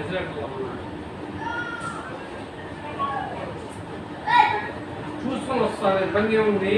చూసుకొని వస్తాను ఇబ్బంది ఏముంది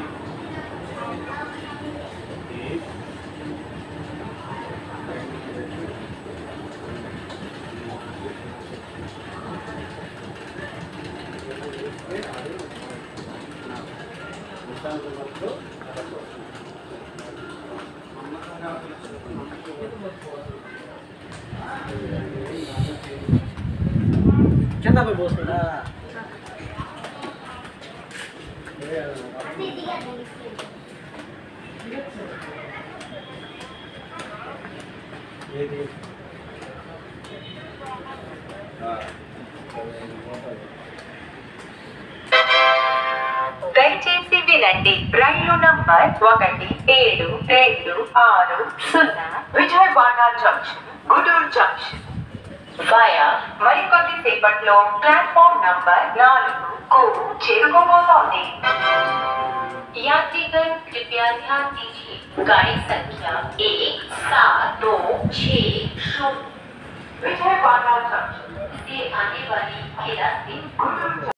కింద పోయి పోస్తుందా ఏది దయచేసి వినండి రైలు నంబర్ ఒకటి ఏడు రెండు ఆరు సున్నా Vijayawada junction Gudur junction via మరికొద్ది సేపట్లో ప్లాట్ఫామ్ నంబర్ నాలుగు కు చేరుకోబోతోంది यात्रीगण कृपया ध्यान दीजिए गाड़ी संख्या एक सात दो छः शून्य विजयवाड़ा जंक्शन से आने वाली ये रास्ते गुडूर